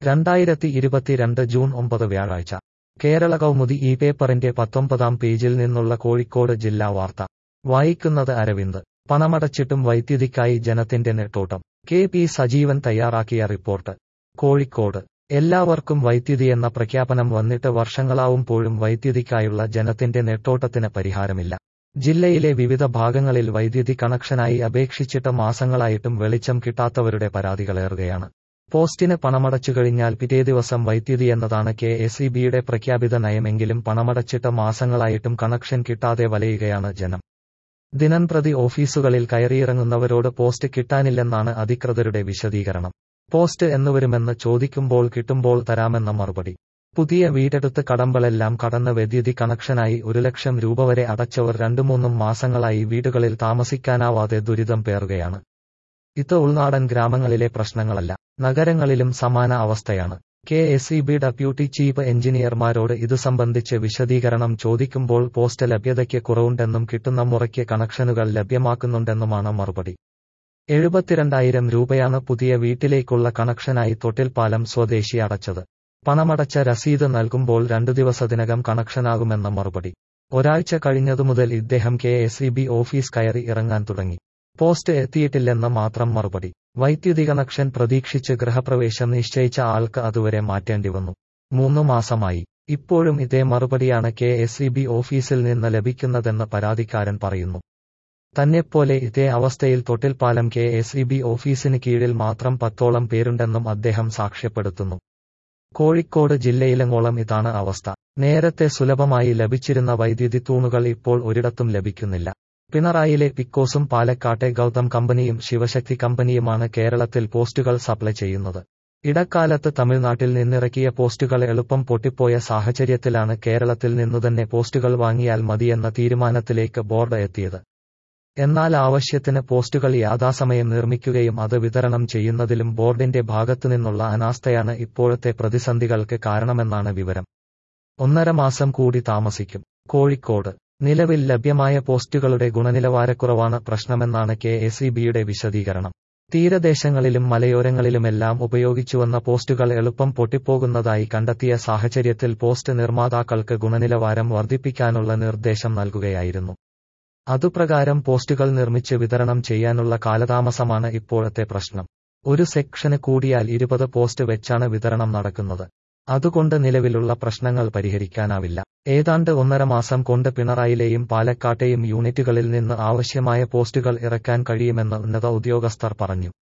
രണ്ടായിരത്തി ഇരുപത്തിരണ്ട് ജൂൺ ഒമ്പത് വ്യാഴാഴ്ച കേരള കൗമുദി ഈ പേപ്പറിന്റെ പത്തൊമ്പതാം പേജിൽ നിന്നുള്ള കോഴിക്കോട് ജില്ലാ വാർത്ത വായിക്കുന്നത് അരവിന്ദ് പണമടച്ചിട്ടും വൈദ്യുതിക്കായി ജനത്തിന്റെ നെട്ടോട്ടം കെ പി സജീവൻ തയ്യാറാക്കിയ റിപ്പോർട്ട് കോഴിക്കോട് എല്ലാവർക്കും വൈദ്യുതിയെന്ന പ്രഖ്യാപനം വന്നിട്ട് വർഷങ്ങളാവുമ്പോഴും വൈദ്യുതിക്കായുള്ള ജനത്തിന്റെ നെട്ടോട്ടത്തിന് പരിഹാരമില്ല ജില്ലയിലെ വിവിധ ഭാഗങ്ങളിൽ വൈദ്യുതി കണക്ഷനായി അപേക്ഷിച്ചിട്ട് മാസങ്ങളായിട്ടും വെളിച്ചം കിട്ടാത്തവരുടെ പരാതികളേറുകയാണ് പോസ്റ്റിന് പണമടച്ചു കഴിഞ്ഞാൽ പിറ്റേ ദിവസം വൈദ്യുതി എന്നതാണ് കെ എസ് ഇ ബിയുടെ പ്രഖ്യാപിത നയമെങ്കിലും പണമടച്ചിട്ട് മാസങ്ങളായിട്ടും കണക്ഷൻ കിട്ടാതെ വലയുകയാണ് ജനം ദിനംപ്രതി ഓഫീസുകളിൽ കയറിയിറങ്ങുന്നവരോട് പോസ്റ്റ് കിട്ടാനില്ലെന്നാണ് അധികൃതരുടെ വിശദീകരണം പോസ്റ്റ് എന്നുവരുമെന്ന് ചോദിക്കുമ്പോൾ കിട്ടുമ്പോൾ തരാമെന്ന മറുപടി പുതിയ വീടെടുത്ത് കടമ്പളെല്ലാം കടന്ന് വൈദ്യുതി കണക്ഷനായി ഒരു ലക്ഷം രൂപ വരെ അടച്ചവർ രണ്ടുമൂന്നും മാസങ്ങളായി വീടുകളിൽ താമസിക്കാനാവാതെ ദുരിതം പേറുകയാണ് ഇത് ഉൾനാടൻ ഗ്രാമങ്ങളിലെ പ്രശ്നങ്ങളല്ല നഗരങ്ങളിലും സമാന അവസ്ഥയാണ് K S E B deputy chief എഞ്ചിനീയർമാരോട് ഇതു സംബന്ധിച്ച് വിശദീകരണം ചോദിക്കുമ്പോൾ പോസ്റ്റ് ലഭ്യതയ്ക്ക് കുറവുണ്ടെന്നും കിട്ടുന്ന മുറയ്ക്ക് കണക്ഷനുകൾ ലഭ്യമാക്കുന്നുണ്ടെന്നുമാണ് മറുപടി എഴുപത്തിരണ്ടായിരം രൂപയാണ് പുതിയ വീട്ടിലേക്കുള്ള കണക്ഷനായി തൊട്ടിൽപ്പാലം സ്വദേശി അടച്ചത് പണമടച്ച രസീത് നൽകുമ്പോൾ രണ്ടു ദിവസത്തിനകം കണക്ഷനാകുമെന്ന മറുപടി ഒരാഴ്ച കഴിഞ്ഞതുമുതൽ ഇദ്ദേഹം K S E B office കയറി ഇറങ്ങാൻ തുടങ്ങി പോസ്റ്റ് എത്തിയിട്ടില്ലെന്ന് മാത്രം മറുപടി വൈദ്യുതി കണക്ഷൻ പ്രതീക്ഷിച്ച് ഗൃഹപ്രവേശം നിശ്ചയിച്ച ആൾക്ക് അതുവരെ മാറ്റേണ്ടി വന്നു മൂന്നു മാസമായി ഇപ്പോഴും ഇതേ മറുപടിയാണ് കെ എസ് ഇ ബി ഓഫീസിൽ നിന്ന് ലഭിക്കുന്നതെന്ന് പരാതിക്കാരൻ പറയുന്നു തന്നെപ്പോലെ ഇതേ അവസ്ഥയിൽ Thottilpalam K S E B ഓഫീസിന് കീഴിൽ മാത്രം പത്തോളം പേരുണ്ടെന്നും അദ്ദേഹം സാക്ഷ്യപ്പെടുത്തുന്നു കോഴിക്കോട് ജില്ലയിലെങ്ങോളം ഇതാണ് അവസ്ഥ നേരത്തെ സുലഭമായി ലഭിച്ചിരുന്ന വൈദ്യുതി തൂണുകൾ ഇപ്പോൾ ഒരിടത്തും ലഭിക്കുന്നില്ല പിണറായിലെ പിക്കോസും പാലക്കാട്ടെ ഗൗതം കമ്പനിയും ശിവശക്തി കമ്പനിയുമാണ് കേരളത്തിൽ പോസ്റ്റുകൾ സപ്ലൈ ചെയ്യുന്നത് ഇടക്കാലത്ത് തമിഴ്നാട്ടിൽ നിന്നിറക്കിയ പോസ്റ്റുകൾ എളുപ്പം പൊട്ടിപ്പോയ സാഹചര്യത്തിലാണ് കേരളത്തിൽ നിന്നുതന്നെ പോസ്റ്റുകൾ വാങ്ങിയാൽ മതിയെന്ന തീരുമാനത്തിലേക്ക് ബോർഡ് എത്തിയത് എന്നാൽ ആവശ്യത്തിന് പോസ്റ്റുകൾ യാഥാസമയം നിർമ്മിക്കുകയും അത് വിതരണം ചെയ്യുന്നതിലും ബോർഡിന്റെ ഭാഗത്തുനിന്നുള്ള അനാസ്ഥയാണ് ഇപ്പോഴത്തെ പ്രതിസന്ധികൾക്ക് കാരണമെന്നാണ് വിവരം ഒന്നര മാസം കൂടി താമസിക്കും കോഴിക്കോട് നിലവിൽ ലഭ്യമായ പോസ്റ്റുകളുടെ ഗുണനിലവാരക്കുറവാണ് പ്രശ്നമെന്നാണ് കെ എസ് ഇ ബിയുടെ വിശദീകരണം തീരദേശങ്ങളിലും മലയോരങ്ങളിലുമെല്ലാം ഉപയോഗിച്ചുവന്ന പോസ്റ്റുകൾ എളുപ്പം പൊട്ടിപ്പോകുന്നതായി കണ്ടെത്തിയ സാഹചര്യത്തിൽ പോസ്റ്റ് നിർമ്മാതാക്കൾക്ക് ഗുണനിലവാരം വർദ്ധിപ്പിക്കാനുള്ള നിർദ്ദേശം നൽകുകയായിരുന്നു അതുപ്രകാരം പോസ്റ്റുകൾ നിർമ്മിച്ച് വിതരണം ചെയ്യാനുള്ള കാലതാമസമാണ് ഇപ്പോഴത്തെ പ്രശ്നം ഒരു സെക്ഷന് കൂടിയാൽ ഇരുപത് പോസ്റ്റ് വെച്ചാണ് വിതരണം നടക്കുന്നത് അതുകൊണ്ട് നിലവിലുള്ള പ്രശ്നങ്ങൾ പരിഹരിക്കാനാവില്ല ഏതാണ്ട് ഒന്നര മാസം കൊണ്ട് പിണറായിലെയും പാലക്കാട്ടെയും യൂണിറ്റുകളിൽ നിന്ന് ആവശ്യമായ പോസ്റ്റുകൾ ഇറക്കാൻ കഴിയുമെന്ന് ഉന്നത ഉദ്യോഗസ്ഥർ പറഞ്ഞു